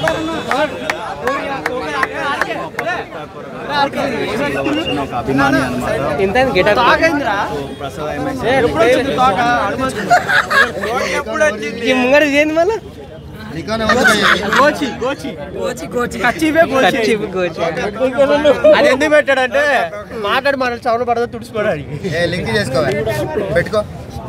వచ్చిన ఒక అభిమాని అనమాట ఇంత గిటార్ ప్రసవ ఎంఎస్ ఈ ముంగడ ఏంది మళ్ళీ గోచి గోచి కచ్చివే గోచి గోచి అది ఎందుకు పెట్టాడంటే మాట్లాడి మన చవన పడదా తుడుచుకోవడానికి ఏ లింక్ చేసుకోవాలి పెట్టుకో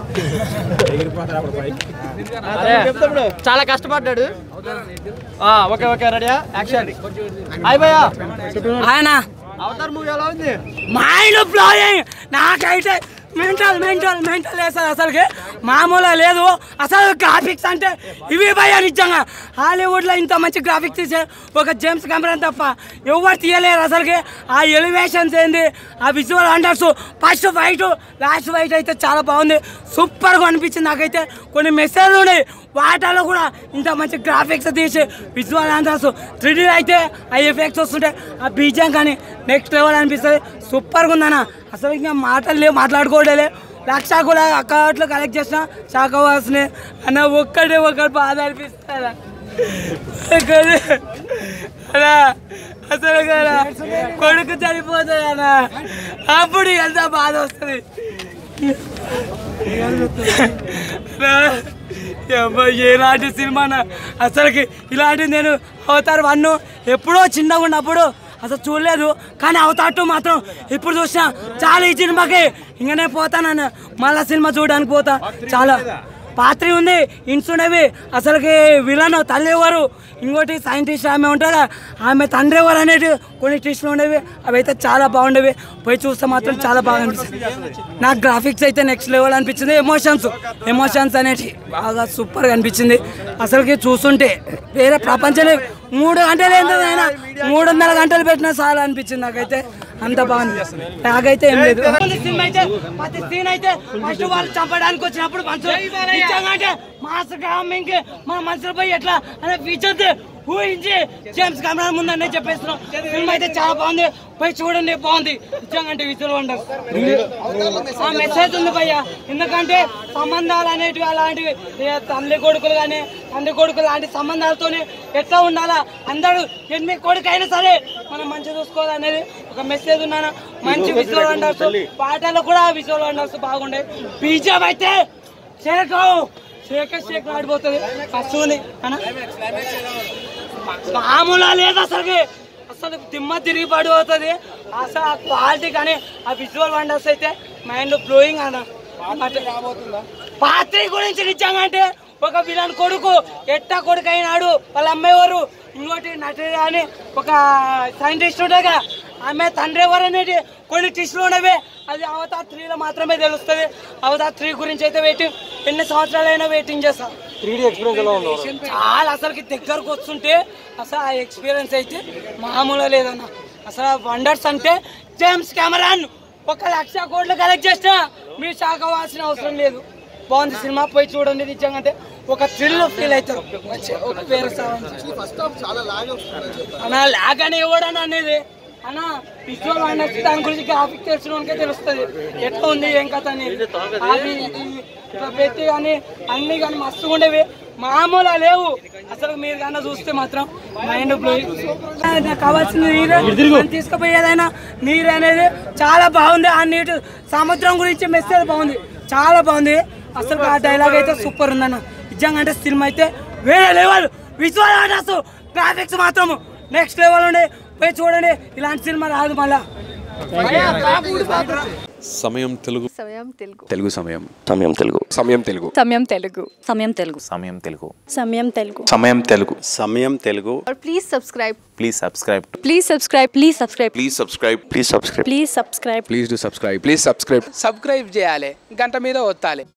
చెప్తాడు చాలా కష్టపడ్డాడు ఆ, ఓకే ఓకే రెడీయా యాక్షన్ హాయ్ భయ్యా ఆయన అవతార్ మూవీ ఎలా ఉంది మైండ్ బ్లోయింగ్ నాకైతే మెంటల్ మెంటల్ మెంటల్ వేస్తుంది అసలుకి మామూలుగా లేదు అసలు గ్రాఫిక్స్ అంటే ఇవి భయ నిజంగా హాలీవుడ్లో ఇంత మంచి గ్రాఫిక్స్ తీసే ఒక జేమ్స్ కెమెరాన్ తప్ప ఎవరు తీయలేరు అసలుకి ఆ ఎలివేషన్స్ ఏంది ఆ visual wonders first fight last fight అయితే చాలా బాగుంది సూపర్గా అనిపించింది నాకైతే కొన్ని మెసేజ్లు ఉన్నాయి వాటిలో కూడా ఇంత మంచి గ్రాఫిక్స్ తీసి విజువల్ వండర్స్ త్రీ అయితే ఆ ఎఫెక్ట్స్ వస్తుంటాయి ఆ బీజం కానీ నెక్స్ట్ లెవెల్ అనిపిస్తుంది సూపర్గా ఉందన్న అసలు ఇంకా మాటలు లేవు మాట్లాడుకోవడలే లక్ష కూడా అకౌంట్లో కలెక్ట్ చేసిన శాఖ వాసనే అన్న ఒక్కడే ఒక్కటి బాధ అనిపిస్తుందా అలా అసలు కదా కొడుకు చనిపోతుంది అన్న అప్పుడు ఎంత బాధ వస్తుంది అబ్బా, ఎలాంటి సినిమా అసలుకి ఇలాంటి నేను అవతార్ వన్ ఎప్పుడో చిన్నగా ఉన్నప్పుడు అసలు చూడలేదు కానీ అవతార్ టూ మాత్రం ఇప్పుడు చూసిన చాలా ఈ సినిమాకి ఇంకనే పోతానన్న మళ్ళా సినిమా చూడడానికి పోతా చాలా పాత్ర ఉంది ఇంట్స్ ఉండేవి అసలుకి విలన్ తల్లి ఎవరు ఇంకోటి సైంటిస్ట్ ఆమె ఉంటారా ఆమె తండ్రి ఎవరు అనేది కొన్ని ట్విస్ట్లు ఉండేవి అవి అయితే చాలా బాగుండేవి పోయి చూస్తే మాత్రం చాలా బాగా అనిపిస్తుంది నాకు గ్రాఫిక్స్ అయితే నెక్స్ట్ లెవెల్ అనిపించింది ఎమోషన్స్ ఎమోషన్స్ అనేటి బాగా సూపర్గా అనిపించింది అసలుకి చూస్తుంటే వేరే ప్రపంచంలో మూడు గంటలు ఏంటో అయినా మూడు వందల గంటలు పెట్టినా చాలా అనిపించింది నాకైతే అంత బాగుంది నాకైతే ఏం లేదు సినిమా అయితే ప్రతి సీన్ అయితే ఫస్ట్ వాళ్ళు చంపడానికి వచ్చినప్పుడు మనుషులు నిజంగా అంటే మాస్ గ్రామింగ్ మన మనుషులు పోయి ఎట్లా అనే ఫీచర్స్ ఊహించి జేమ్స్ కెమెరా ముందనే చెప్పేస్తున్నాం సినిమా అయితే చాలా బాగుంది పోయి చూడండి బాగుంది నిజంగా అంటే విజువల్ వండర్ ఆ మెసేజ్ ఉంది భయ్య ఎందుకంటే సంబంధాలు అనేటివి అలాంటివి ఏ తండ్రి కొడుకులు కానీ తండ్రి కొడుకులు లాంటి సంబంధాలతోనే ఎట్లా ఉండాలా అందరూ ఎన్ని కొడుకు అయినా సరే మనం మంచి చూసుకోవాలనేది ఒక మెసేజ్ ఉన్నాను మంచి విజువల్ వండర్స్ పాటలు కూడా విజువల్ వండర్స్ బాగుండే బీజం అయితే చేరకావు షేక షేక్ ఆడిపోతుంది కష్టం అనా మామూలు లేదు అసలుకి అసలు దిమ్మ తిరిగి పడిపోతుంది అసలు ఆ క్వాలిటీ కానీ ఆ విజువల్ వండర్స్ అయితే మైండ్ బ్లోయింగ్ అన్న పాత్రి గురించి నిజంగా అంటే ఒక విలన్ కొడుకు ఎట్ట కొడుకు అయినాడు వాళ్ళ అమ్మాయి ఇంకోటి నటి అని ఒక సైంటిస్ట్ ఉంటుంది కదా ఆమె తండ్రి ఎవరు అనేది కొన్ని టిస్టులు ఉన్నవి అది అవతార్ త్రీలో మాత్రమే తెలుస్తుంది అవతార్ త్రీ గురించి అయితే వెయిటింగ్ ఎన్ని సంవత్సరాలైనా వెయిటింగ్ చేస్తాం చాలా అసలుకి దగ్గరకు వస్తుంటే అసలు ఆ ఎక్స్పీరియన్స్ అయితే మామూలుగా లేదన్న అసలు వండర్స్ అంటే జేమ్స్ కెమెరాన్ ఒక లక్ష కోట్లు కలెక్ట్ చేసినా మీరు షాక్ అవ్వాల్సిన అవసరం లేదు బాగుంది సినిమా పోయి చూడండి నిజంగా అంటే ఒక థ్రిల్ ఫీల్ అవుతారు వచ్చే- ఒక వేరే అన్నా లాగ్ అని ఎవడని అనేది అన్న విజువల్ అనేది దాని గురించి గ్రాఫిక్ తెలిసిన తెలుస్తుంది ఎట్లా ఉంది ఏం కథ అని అవి ఇవి ఇట్లా పెట్టి కానీ అన్ని కానీ మస్తుగా ఉండేవి మామూలు లేవు అసలు మీరు కన్నా చూస్తే మాత్రం మైండ్ బ్లోయింగ్ నాకు కావాల్సిన నీరు మనం తీసుకుపోయేదైనా నీరు అనేది చాలా బాగుంది ఆ నీటి సముద్రం గురించి మెసేజ్ బాగుంది చాలా బాగుంది అసలు ఆ డైలాగ్ అయితే సూపర్ ఉందన్న నిజంగా అంటే సినిమా అయితే వేరే లెవెల్ విజువల్ ఆర్డర్స్ గ్రాఫిక్స్ మాత్రం నెక్స్ట్ లెవెల్ ఉండే పోయి చూడండి ఇలాంటి సినిమా రాదు మళ్ళా సమయం తెలుగు సమయం తెలుగు తెలుగు సమయం సమయం Telugu Samayam Telugu Samayam Telugu Samayam Telugu Samayam Telugu Samayam Telugu Samayam Telugu Samayam Telugu please subscribe please subscribe please subscribe please subscribe please subscribe please subscribe please subscribe please do subscribe please subscribe subscribe చేయాలి గంట మీద ఒత్తాలి